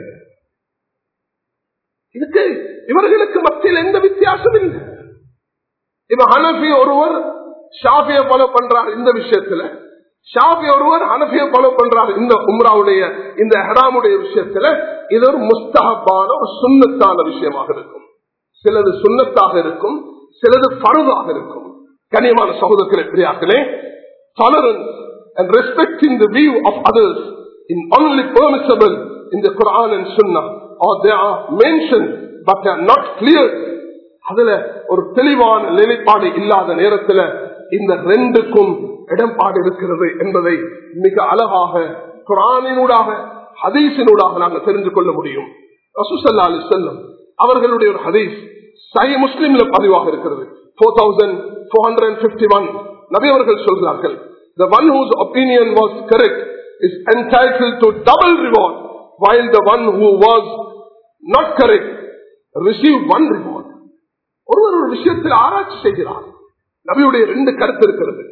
[SPEAKER 1] இதுக்கு இவர்களுக்கு மத்தியில் எந்த வித்தியாசம் இல்லை இப்ப ஹனபி ஒருவர் ஷாஃபிய ஃபாலோ பண்றார் இந்த விஷயத்துல ஷாஃபி ஒருவர் ஹனபிய ஃபாலோ பண்றார் இந்த உம்ராவுடைய இந்த ஹெராமுடைய விஷயத்துல இது ஒரு முஸ்தகப்பான ஒரு சுண்ணத்தான விஷயமாக இருக்கும் சிலது சுண்ணத்தாக இருக்கும் சிலது பருதாக இருக்கும் கனியமான சகோதரர்களே பிரியாக்களே tolerance and respecting the view of others in only permissible in the Quran and Sunnah or they are mentioned but they are not clear அதுல ஒரு தெளிவான நிலைப்பாடு இல்லாத நேரத்தில் இந்த ரெண்டுக்கும் இடம்பாடு இருக்கிறது என்பதை மிக அழகாக குரானினூடாக ஹதீஸினூடாக நாங்கள் தெரிந்து கொள்ள முடியும் ரசூசல்லா அலி செல்லம் அவர்களுடைய ஒரு ஹதீஸ் சஹி முஸ்லிம்ல பதிவாக இருக்கிறது four thousand four hundred fifty one நபி அவர்கள் சொல்கிறார்கள் The one whose opinion was correct is entitled to double reward, while the one who was not correct received one reward. ஒருவர் ஒரு விஷயத்தில் ஆராய்ச்சி செய்கிறார் நபியுடைய ரெண்டு கருத்து இருக்கிறது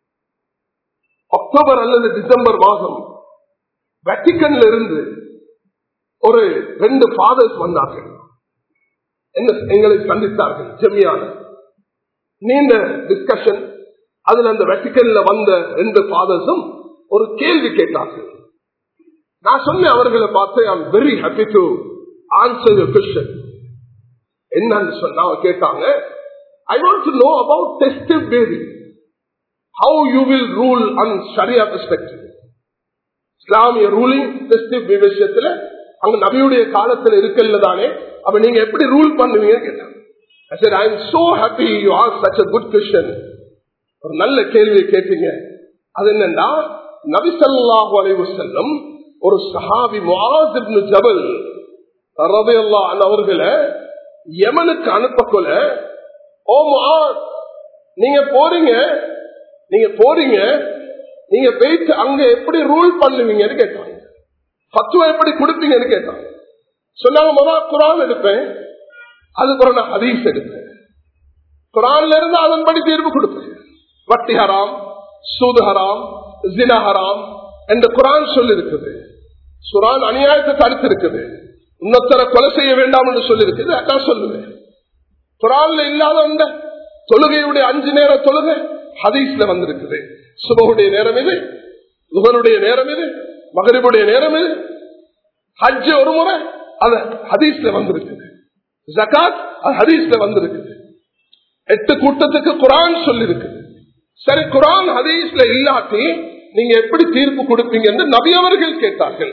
[SPEAKER 1] அக்டோபர் அல்லது டிசம்பர் மாதம் வெட்டிக்கன்ல இருந்து ஒரு ரெண்டு ஃபாதர்ஸ் வந்தார்கள் என்ன எங்களை சந்தித்தார்கள் ஜெமியான நீண்ட டிஸ்கஷன் அதுல அந்த வெட்டிக்கன்ல வந்த ரெண்டு ஃபாதர்ஸும் ஒரு கேள்வி கேட்டார்கள் நான் சொன்னேன் அவர்களை பார்த்து I'm very happy to answer question என்னன்னு சொன்னா கேட்டாங்க I want to know about test tube baby how you will rule on சரியா பெர்ஸ்பெக்டிவ் இஸ்லாமிய ரூலிங் டெஸ்டிவ் விஷயத்துல அங்க நபியுடைய காலத்துல இருக்கல தானே அப்ப நீங்க எப்படி ரூல் பண்ணுவீங்கன்னு கேட்டாங்க I said, I am so happy you asked such a good question. ஒரு நல்ல கேள்வியை கேட்டீங்க அது என்னன்னா நபிசல்லாஹு அலைவு செல்லம் ஒரு சஹாபி முஆசிப்னு ஜபல் ரதையல்லான் அவர்களை யமனுக்கு அனுப்பக்கொல ஓ முஆஸ் நீங்க போறீங்க நீங்க போறீங்க நீங்க போயிட்டு அங்க எப்படி ரூல் பண்ணுவீங்கன்னு கேட்டாங்க பத்துவா எப்படி கொடுப்பீங்கன்னு கேட்டாங்க சொன்னாங்க முதல் குரான் எடுப்பேன் அதுக்கப்புறம் நான் ஹதீஸ் எடுப்பேன் குரான்ல இருந்து அதன்படி தீர்வு கொடுப்பேன் வட்டி ஹராம் சூது ஹராம் ஜினா ஹராம் என்ற குரான் சொல்லி இருக்குது சுரான் அநியாயத்தை தடுத்து இருக்குது இன்னொத்தர கொலை செய்ய வேண்டாம் என்று சொல்லி இருக்குது அதான் சொல்லுவேன் குரான்ல இல்லாத அந்த தொழுகையுடைய அஞ்சு நேர தொழுகை ஹதீஸ்ல வந்திருக்குது சுபகுடைய நேரம் இது நுகருடைய நேரம் இது மகரிபுடைய நேரம் இது ஹஜ் ஒரு முறை அது ஹதீஸ்ல வந்திருக்குது ஜகாத் அது ஹதீஸ்ல வந்திருக்குது எட்டு கூட்டத்துக்கு குரான் சொல்லி இருக்குது சரி குரான் ஹதீஸ்ல இல்லாட்டி நீங்க எப்படி தீர்ப்பு கொடுப்பீங்கன்னு நபி அவர்கள் கேட்டார்கள்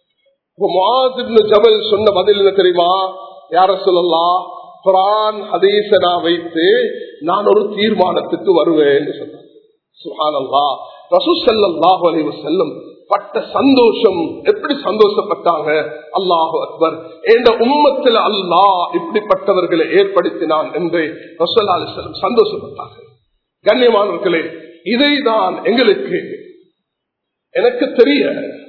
[SPEAKER 1] ஜபல் சொன்ன பதில் என்ன தெரியுமா யார சொல்லலாம் குரான் ஹதீச நான் வைத்து நான் ஒரு தீர்மானத்துக்கு வருவேன் சொன்னார் சுஹானல்லா ரசூசல்லாஹு அலி வசல்லம் பட்ட சந்தோஷம் எப்படி சந்தோஷப்பட்டாங்க அல்லாஹு அக்பர் என்ற உம்மத்தில் அல்லாஹ் இப்படிப்பட்டவர்களை ஏற்படுத்தினான் என்று ரசோல்லா அலிஸ்லம் சந்தோஷப்பட்டார்கள் கண்ணியமானவர்களே இதை தான் எங்களுக்கு எனக்கு தெரிய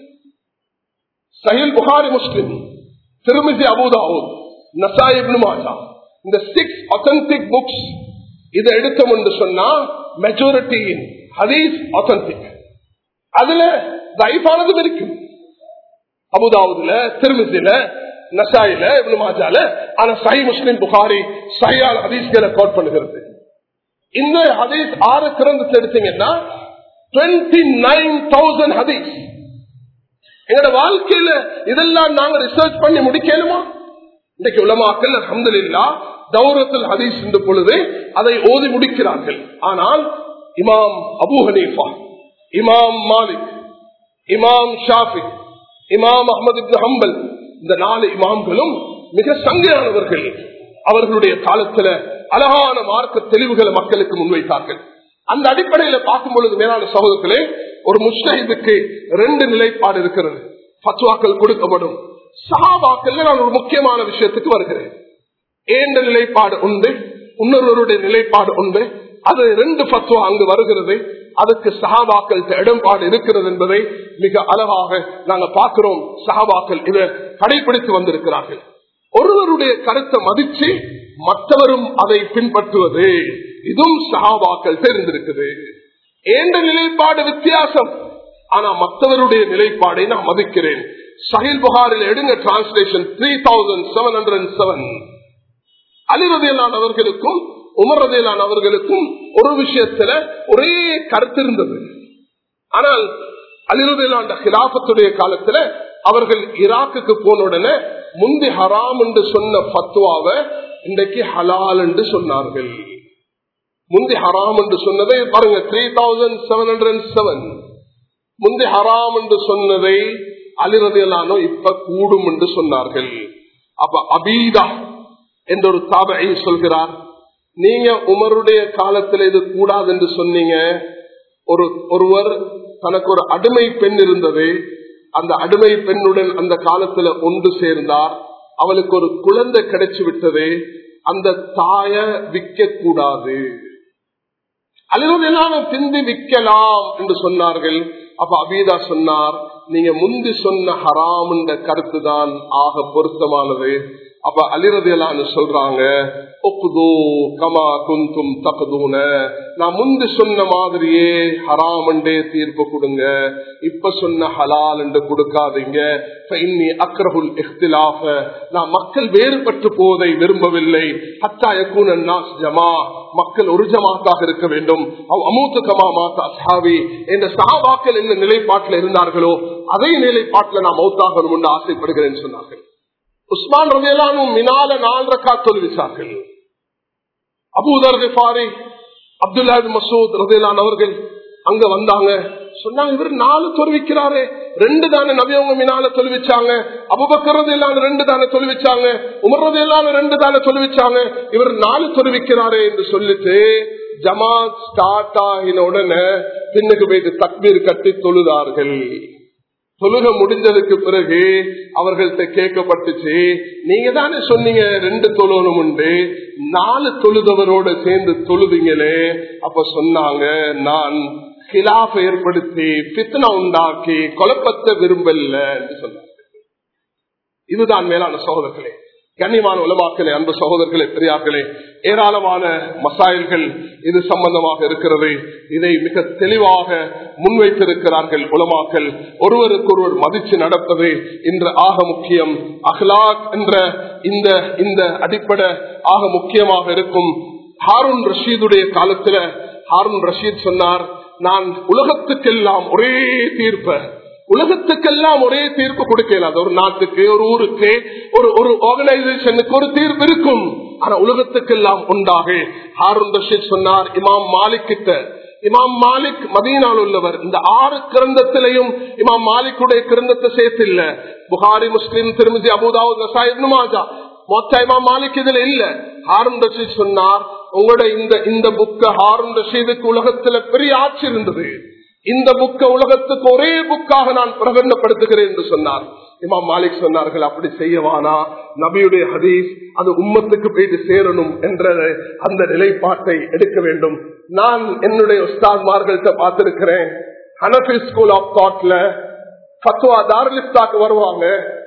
[SPEAKER 1] சஹில் புகாரி முஸ்லிம் திருமிதி அபுதாவூத் நசாயிப் மாஜா இந்த சிக்ஸ் ஒத்தன்டிக் புக்ஸ் இதை எடுத்தோம் என்று சொன்னா மெஜாரிட்டி ஹதீஸ் ஒத்தன்டிக் அதுல தைஃபானதும் இருக்கும் அபுதாவுதுல திருமிதில நசாயில இப்னு மாஜால ஆனா சஹி முஸ்லிம் புகாரி சஹியால் ஹதீஸ்களை கோட் பண்ணுகிறது இந்த ஹதீஸ் ஆறு கிரந்தத்தை எடுத்தீங்கன்னா டுவெண்ட்டி நைன் தௌசண்ட் ஹதீஸ் எங்களோட வாழ்க்கையில இதெல்லாம் நாங்க ரிசர்ச் பண்ணி முடிக்கணுமா இன்னைக்கு உலமாக்கல் அஹமதுல்லா தௌரத்தில் ஹதீஸ் இந்த பொழுது அதை ஓதி முடிக்கிறார்கள் ஆனால் இமாம் அபு ஹனீஃபா இமாம் மாலிக் இமாம் ஷாஃபி இமாம் அஹமது ஹம்பல் இந்த நாலு இமாம்களும் மிக சங்கையானவர்கள் அவர்களுடைய காலத்துல அழகான மார்க்க தெளிவுகளை மக்களுக்கு முன்வைத்தார்கள் அந்த அடிப்படையில பார்க்கும் பொழுது மேலான சகோதரர்களே ஒரு முஸ்தகிதுக்கு ரெண்டு நிலைப்பாடு இருக்கிறது பத்துவாக்கள் கொடுக்கப்படும் சஹாபாக்கள் நான் ஒரு முக்கியமான விஷயத்துக்கு வருகிறேன் ஏண்ட நிலைப்பாடு உண்டு இன்னொருவருடைய நிலைப்பாடு உண்டு அது ரெண்டு பத்துவா அங்கு வருகிறது அதுக்கு சஹாபாக்கள் இடம்பாடு இருக்கிறது என்பதை மிக அழகாக நாங்கள் பார்க்கிறோம் சஹாபாக்கள் இதை கடைபிடித்து வந்திருக்கிறார்கள் ஒருவருடைய கருத்தை மதிச்சு மற்றவரும் அதை பின்பற்றுவது இதுவும் சஹாபாக்கள் தெரிந்திருக்குது ஏண்ட நிலைப்பாடு வித்தியாசம் ஆனா மற்றவருடைய நிலைப்பாடை நான் மதிக்கிறேன் சஹில் புகாரில் எடுங்க translation three thousand seven hundred seven அலிரதையிலான அவர்களுக்கும் உமரதையிலான அவர்களுக்கும் ஒரு விஷயத்துல ஒரே கருத்து இருந்தது ஆனால் அலிரதையிலான ஹிலாபத்துடைய காலத்துல அவர்கள் ஈராக்குக்கு போன உடனே முந்தி ஹராம் என்று சொன்ன பத்துவாவை இன்றைக்கு ஹலால் என்று சொன்னார்கள் முந்தி ஹராம் என்று சொன்னதை பாருங்க three thousand seven hundred seven முந்தி ஹராம் என்று சொன்னதை அலிரதையிலானோ இப்ப கூடும் என்று சொன்னார்கள் அப்ப அபீதா என்ற ஒரு தாபை சொல்கிறார் நீங்க உமருடைய காலத்தில் இது கூடாது என்று சொன்னீங்க ஒரு ஒருவர் தனக்கு ஒரு அடிமை பெண் இருந்தது அந்த அடிமை பெண்ணுடன் அந்த காலத்துல ஒன்று சேர்ந்தார் அவளுக்கு ஒரு குழந்தை கிடைச்சு விட்டது அந்த தாய விற்க கூடாது அலுவலாம் பிந்தி விற்கலாம் என்று சொன்னார்கள் அப்ப அபீதா சொன்னார் நீங்க முந்தி சொன்ன ஹராம் என்ற கருத்து தான் ஆக பொருத்தமானது அப்ப அலிரதியலான்னு சொல்றாங்க ஒப்புதோ கமா குந்தும் தகுதூன நான் முந்தி சொன்ன மாதிரியே ஹராமண்டே தீர்ப்பு கொடுங்க இப்ப சொன்ன ஹலால் என்று கொடுக்காதீங்க அக்ரஹுல் இஃப்திலாஃப நான் மக்கள் வேறுபட்டு போவதை விரும்பவில்லை ஹத்தாயக்கூன நாஸ் ஜமா மக்கள் ஒரு ஜமாத்தாக இருக்க வேண்டும் அவ் அமூத்து கமா மாத்தா சாவி என்ற சாபாக்கள் என்ன நிலைப்பாட்டில் இருந்தார்களோ அதே நிலைப்பாட்டில் நான் மௌத்தாகணும் என்று ஆசைப்படுகிறேன் சொன்னார்கள் உஸ்மான் ரவியலானும் மினால நாலு ரக்கா தொழுவிச்சார்கள் அபூதர் கிஃபாரி அப்துல்லா மசூத் ரவியலான் அவர்கள் அங்க வந்தாங்க சொன்னாங்க இவர் நாலு தொழுவிக்கிறாரு ரெண்டு தானே நவியவங்க மினால தொழுவிச்சாங்க அபுபக்கரது எல்லாம் ரெண்டு தானே தொழுவிச்சாங்க உமர்றது எல்லாம் ரெண்டு தானே தொழுவிச்சாங்க இவர் நாலு தொழுவிக்கிறாரு என்று சொல்லிட்டு ஜமாத் ஸ்டார்ட் ஆகின உடனே பின்னுக்கு போயிட்டு தக்பீர் கட்டி தொழுதார்கள் தொழுக முடிஞ்சதுக்கு பிறகு அவர்கள்ட்ட கேட்கப்பட்டுச்சு நீங்க தானே சொன்னீங்க ரெண்டு தொழுவனும் உண்டு நாலு தொழுதவரோட சேர்ந்து தொழுதிங்களே அப்ப சொன்னாங்க நான் கிலாப் ஏற்படுத்தி பித்தனை உண்டாக்கி குழப்பத்தை விரும்பல என்று சொன்னாங்க இதுதான் மேலான சகோதரர்களே கண்ணியமான உலமாக்களே அன்பு சகோதரர்களே பெரியார்களே ஏராளமான மசாயல்கள் இது சம்பந்தமாக இருக்கிறது இதை மிக தெளிவாக முன்வைத்திருக்கிறார்கள் உலமாக்கள் ஒருவருக்கொருவர் மதிச்சு நடப்பது இன்று ஆக முக்கியம் அஹ்லாக் என்ற இந்த இந்த அடிப்படை ஆக முக்கியமாக இருக்கும் ஹாரூன் ரஷீதுடைய காலத்துல ஹாரூன் ரஷீத் சொன்னார் நான் உலகத்துக்கெல்லாம் ஒரே தீர்ப்ப உலகத்துக்கெல்லாம் ஒரே தீர்ப்பு கொடுக்கல அது ஒரு நாட்டுக்கு ஒரு ஊருக்கு ஒரு ஒரு ஆர்கனைசேஷனுக்கு ஒரு தீர்ப்பு இருக்கும் ஆனா உலகத்துக்கெல்லாம் உண்டாக ஹாரூன் ரஷீத் சொன்னார் இமாம் மாலிக் கிட்ட இமாம் மாலிக் மதீனால் உள்ளவர் இந்த ஆறு கிரந்தத்திலையும் இமாம் மாலிக்குடைய கிரந்தத்தை சேர்த்து இல்ல புகாரி முஸ்லிம் திருமதி அபுதாவுத் நசாயிப் மாஜா மொத்த இமாம் மாலிக் இதுல இல்ல ஹாரூன் ரஷீத் சொன்னார் உங்களோட இந்த இந்த புக்க ஹாரூன் ரஷீதுக்கு உலகத்துல பெரிய ஆட்சி இருந்தது இந்த புக்க உலகத்துக்கு ஒரே புக்காக நான் பிரகடனப்படுத்துகிறேன் என்று சொன்னார் இமாம் மாலிக் சொன்னார்கள் அப்படி செய்யவானா நபியுடைய ஹதீஸ் அது உம்மத்துக்கு போயிட்டு சேரணும் என்ற அந்த நிலைப்பாட்டை எடுக்க வேண்டும் நான் என்னுடைய உஸ்தாத்மார்கள்ட்ட பார்த்திருக்கிறேன் ஹனபி ஸ்கூல் ஆஃப் தாட்ல பத்துவா தாரலிஸ்தாக்கு வருவாங்க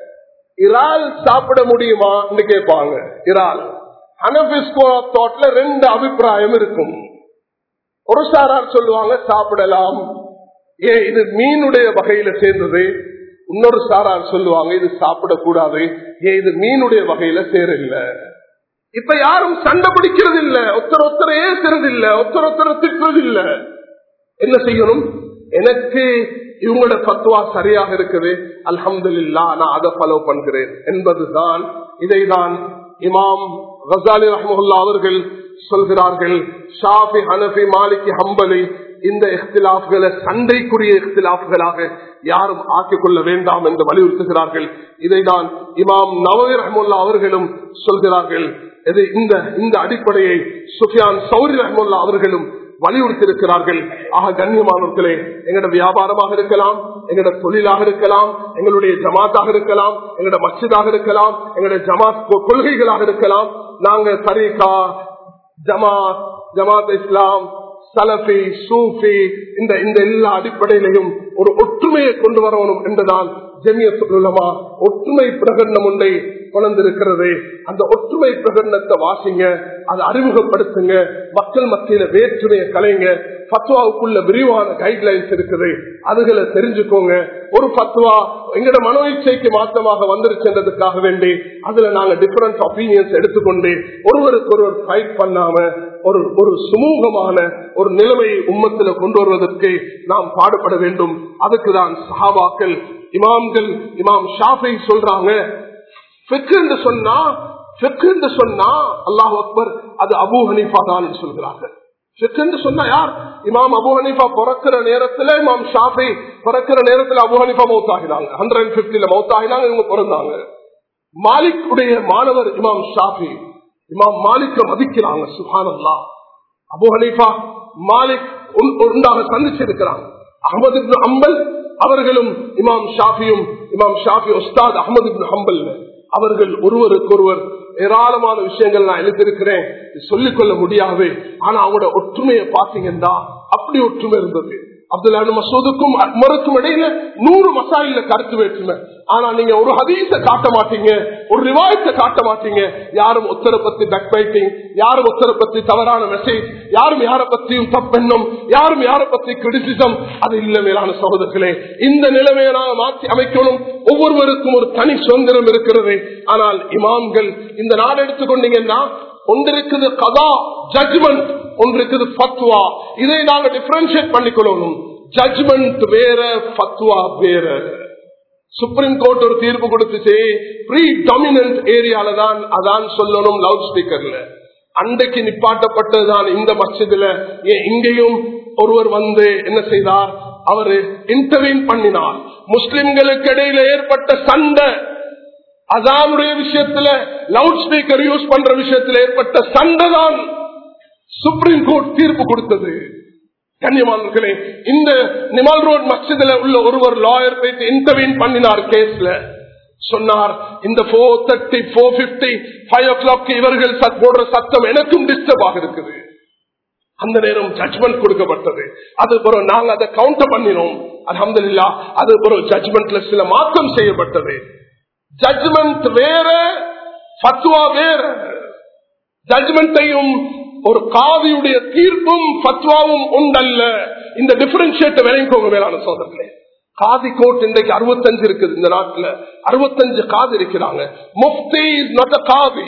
[SPEAKER 1] இறால் சாப்பிட முடியுமா கேட்பாங்க இறால் ஹனபி ஸ்கூல் ஆஃப் தாட்ல ரெண்டு அபிப்பிராயம் இருக்கும் ஒரு சாரார் சொல்லுவாங்க சாப்பிடலாம் ஏ இது மீனுடைய வகையில சேர்ந்தது இன்னொரு சாரார் சொல்லுவாங்க இது சாப்பிடக்கூடாது ஏ இது மீனுடைய வகையில சேரல இப்ப யாரும் சண்டை பிடிக்கிறது இல்ல ஒருத்தர் ஒருத்தர் ஏசுறது இல்ல ஒருத்தர் ஒருத்தர் திட்டுறது இல்ல என்ன செய்யணும் எனக்கு இவங்களோட பத்துவா சரியாக இருக்குது அல்ஹம்து இல்லா நான் அதை ஃபாலோ பண்கிறேன் என்பதுதான் இதைதான் இமாம் ரசாலி ரஹமுல்லா அவர்கள் சொல்கிறார்கள் ஷாஃபி ஹனபி மாலிகி ஹம்பலி இந்த இஃப்திலாப்களை சண்டைக்குரிய இஃப்திலாப்களாக யாரும் ஆக்கிக் கொள்ள வேண்டாம் என்று வலியுறுத்துகிறார்கள் இதைதான் இமாம் நவீர் ரஹமுல்லா அவர்களும் சொல்கிறார்கள் இது இந்த இந்த அடிப்படையை சுஃபியான் சௌரி ரஹமுல்லா அவர்களும் வலியுறுத்தியிருக்கிறார்கள் ஆக கண்ணியமானவர்களே எங்களோட வியாபாரமாக இருக்கலாம் எங்களோட தொழிலாக இருக்கலாம் எங்களுடைய ஜமாத்தாக இருக்கலாம் எங்களோட மஸ்ஜிதாக இருக்கலாம் எங்களுடைய ஜமாத் கொள்கைகளாக இருக்கலாம் நாங்க தரீகா ஜமாத் ஜமாத் இஸ்லாம் சலபி சூஃபி இந்த இந்த எல்லா அடிப்படையிலையும் ஒரு ஒற்றுமையை கொண்டு வரணும் என்றுதான் ஜெமியத்துலமா ஒற்றுமை பிரகடனம் ஒன்றை கொண்டிருக்கிறது அந்த ஒற்றுமை பிரகடனத்தை வாசிங்க அதை அறிமுகப்படுத்துங்க மக்கள் மத்தியில வேற்றுமையை கலைங்க பத்வாவுக்குள்ள விரிவான கைட்லைன்ஸ் இருக்குது அதுகளை தெரிஞ்சுக்கோங்க ஒரு பத்வா எங்கட மனோ இச்சைக்கு மாற்றமாக வந்திருக்கின்றதுக்காக வேண்டி அதுல நாங்க டிஃபரண்ட் ஒப்பீனியன்ஸ் எடுத்துக்கொண்டு ஒருவருக்கு ஒருவர் ஃபைட் பண்ணாம ஒரு ஒரு சுமூகமான ஒரு நிலைமையை உம்மத்துல கொண்டு வருவதற்கு நாம் பாடுபட வேண்டும் அதுக்குதான் சஹாபாக்கள் இமாம்கள் இமாம் ஷாஃபை சொல்றாங்க என்று சொன்னா என்று சொன்னா அல்லாஹ் அக்பர் அது அபு ஹனீஃபா தான் சொல்கிறார்கள் என்று சொன்னா யார் இமாம் அபு ஹனீஃபா பிறக்கிற நேரத்துல இமாம் ஷாஃபி பிறக்கிற நேரத்துல அபு ஹனீஃபா மௌத்தாகினாங்க ஹண்ட்ரட் அண்ட் பிப்டில மௌத்தாகினாங்க இவங்க பிறந்தாங்க மாலிக் உடைய மாணவர் இமாம் ஷாஃபி இமாம் மாலிக்க மதிக்கிறாங்க சுஹான் அல்லா அபு ஹனீஃபா மாலிக் ஒன்றாக சந்திச்சிருக்கிறாங்க அகமது அம்பல் அவர்களும் இமாம் ஷாஃபியும் இமாம் ஷாஃபி உஸ்தாத் அகமது ஹம்பல் அவர்கள் ஒருவருக்கொருவர் ஏராளமான விஷயங்கள் நான் எழுதியிருக்கிறேன் சொல்லிக்கொள்ள முடியாது ஆனா அவங்களோட ஒற்றுமையை பாத்தீங்கன்னா அப்படி ஒற்றுமை இருந்தது அப்துல்லா மசூதுக்கும் அக்மருக்கும் இடையில நூறு மசாயில கருத்து வேற்றுமை ஆனா நீங்க ஒரு ஹதீச காட்ட மாட்டீங்க ஒரு ரிவாயத்தை காட்ட மாட்டீங்க யாரும் ஒத்தரை பத்தி பேக் பைட்டிங் யாரும் ஒத்தரை பத்தி தவறான மெசேஜ் யாரும் யாரை பத்தியும் தப்பெண்ணம் யாரும் யாரை பத்தி கிரிட்டிசம் அது இல்ல மேலான சகோதரர்களே இந்த நிலைமையை நாங்கள் மாற்றி அமைக்கணும் ஒவ்வொருவருக்கும் ஒரு தனி சுதந்திரம் இருக்கிறது ஆனால் இமாம்கள் இந்த நாடு எடுத்துக்கொண்டீங்கன்னா ஒன்று இருக்குது கதா ஜட்மெண்ட் ஒன்று இருக்குது பத்வா இதை நாங்க டிஃபரன்ஷியேட் பண்ணிக்கொள்ளணும் ஜட்மெண்ட் வேற பத்வா வேற சுப்ரீம் கோர்ட் ஒரு தீர்ப்பு கொடுத்துச்சு ப்ரீ டாமினன்ட் ஏரியால தான் அதான் சொல்லணும் லவுட் ஸ்பீக்கர்ல அன்றைக்கு நிப்பாட்டப்பட்டதுதான் இந்த மச்சதுல இங்கேயும் ஒருவர் வந்து என்ன செய்தார் அவரு இன்டர்வீன் பண்ணினார் முஸ்லிம்களுக்கு இடையில ஏற்பட்ட சண்டை அதானுடைய விஷயத்துல லவுட் ஸ்பீக்கர் யூஸ் பண்ற விஷயத்துல ஏற்பட்ட சண்டை தான் சுப்ரீம் கோர்ட் தீர்ப்பு கொடுத்தது கண்ணியமானவர்களே இந்த நிமல் ரோட் மசிதில உள்ள ஒருவர் லாயர் போயிட்டு இன்டர்வீன் பண்ணினார் கேஸ்ல சொன்னார் இந்த four thirty four fifty five o'clock இவர்கள் போடுற சத்தம் எனக்கும் டிஸ்டர்ப் ஆக இருக்குது அந்த நேரம் ஜட்மெண்ட் கொடுக்கப்பட்டது அது பிறகு நாங்க அதை கவுண்டர் பண்ணினோம் அலமதுல்லா அது பிறகு ஜட்மெண்ட்ல சில மாற்றம் செய்யப்பட்டது ஜட்மெண்ட் வேற பத்வா வேற ஜட்மெண்ட்டையும் ஒரு காவியுடைய தீர்ப்பும் பத்வாவும் உண்டல்ல இந்த டிஃபரன்ஷியேட் விளைவிக்கோங்க மேலான சோதர்களே காதி கோட் இன்றைக்கு அறுபத்தஞ்சு இருக்குது இந்த நாட்டுல அறுபத்தஞ்சு காது இருக்கிறாங்க முஃப்தி இஸ் நாட் அ காவி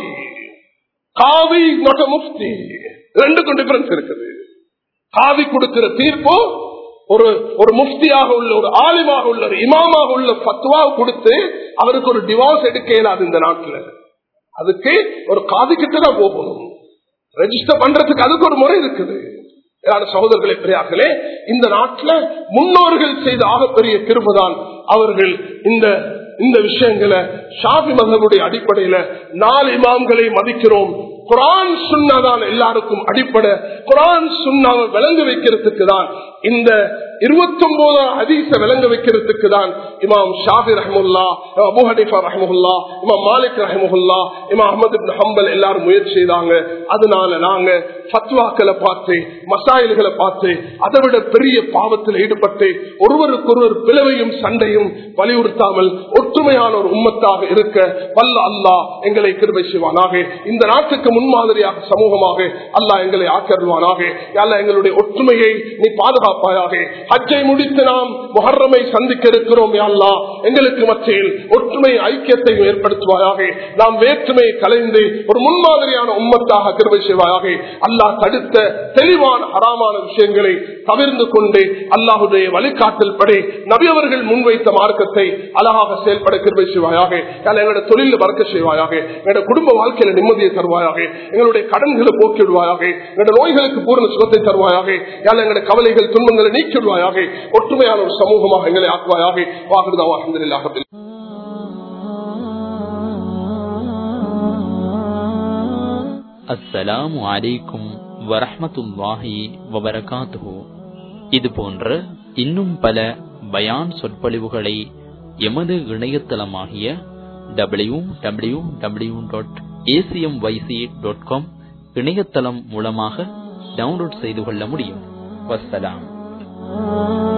[SPEAKER 1] காவி இஸ் நாட் அ முஃப்தி ரெண்டுக்கும் டிஃபரன்ஸ் இருக்குது காவி கொடுக்கிற தீர்ப்பு ஒரு ஒரு முஃப்தியாக உள்ள ஒரு ஆலிமாக உள்ள ஒரு இமாமாக உள்ள பத்துவா கொடுத்து அவருக்கு ஒரு டிவோர்ஸ் எடுக்க இயலாது இந்த நாட்டுல அதுக்கு ஒரு காது கிட்ட தான் போகணும் ரெஜிஸ்டர் பண்றதுக்கு அதுக்கு ஒரு முறை இருக்குது சகோதரர்களே பெரியார்களே இந்த நாட்டில் முன்னோர்கள் செய்த ஆகப்பெரிய கிருபதான் அவர்கள் இந்த இந்த விஷயங்களை ஷாபி மதனுடைய அடிப்படையில நாலு இமாம்களை மதிக்கிறோம் குரான் சுண்ணாதான் எல்லாருக்கும் அடிப்படை குரான் சுண்ணாவை விளங்க வைக்கிறதுக்கு தான் இந்த இருபத்தி ஒன்பதாம் ஹதீச விளங்க வைக்கிறதுக்கு தான் இமாம் ஷாபி ரஹமுல்லா அபு ஹனிஃபா ரஹமுல்லா இமாம் மாலிக் ரஹமுல்லா இமாம் அஹமது ஹம்பல் எல்லாரும் முயற்சி செய்தாங்க அதனால நாங்க பத்வாக்களை பார்த்து மசாயில்களை பார்த்து அதை விட பெரிய பாவத்தில் ஈடுபட்டு ஒருவருக்கு ஒருவர் பிளவையும் சண்டையும் வலியுறுத்தாமல் ஒற்றுமையான ஒரு உம்மத்தாக இருக்க வல்ல அல்லாஹ் எங்களை கிருபை செய்வானாக இந்த நாட்டுக்கு முன்மாதிரியாக சமூகமாக அல்லாஹ் எங்களை ஆக்கருவானாக அல்ல எங்களுடைய ஒற்றுமையை நீ பாதுகாப்பாயாக ஹஜ்ஜை முடித்து நாம் முகர்ரமை சந்திக்க இருக்கிறோம் அல்லா எங்களுக்கு மத்தியில் ஒற்றுமை ஐக்கியத்தையும் ஏற்படுத்துவாயாக நாம் வேற்றுமை கலைந்து ஒரு முன்மாதிரியான உம்மத்தாக கிருபை செய்வாயாக அல்லாஹ் தடுத்த தெளிவான ஹராமான விஷயங்களை தவிர்ந்து கொண்டு அல்லாஹுடைய வழிகாட்டல் படி நபியவர்கள் முன்வைத்த மார்க்கத்தை அழகாக செயல்பட கிருபை செய்வாயாக எங்களோட தொழில மறக்க செய்வாயாக எங்களோட குடும்ப வாழ்க்கையில நிம்மதியை தருவாயாக எங்களுடைய கடன்களை போக்கிடுவாயாக எங்களோட நோய்களுக்கு பூர்ண சுகத்தை தருவாயாக எங்களோட கவலைகள் துன்பங்களை நீக்கிடுவாயாக ஒற்றுமையான ஒரு சமூகமாக எங்களை ஆக்குவாயாக வாகுதாவாக
[SPEAKER 2] அஸ்ஸலாமு அலைக்கும் வரஹ்மத்துல்லாஹி வபரகாத்துஹு இது போன்ற இன்னும் பல பயான் சொற்பொழிவுகளை எமது இணையதளமாகிய W W W dot ACM YC dot com இணையதளம் மூலமாக டவுன்லோட் செய்து கொள்ள முடியும் வஸ்ஸலாம்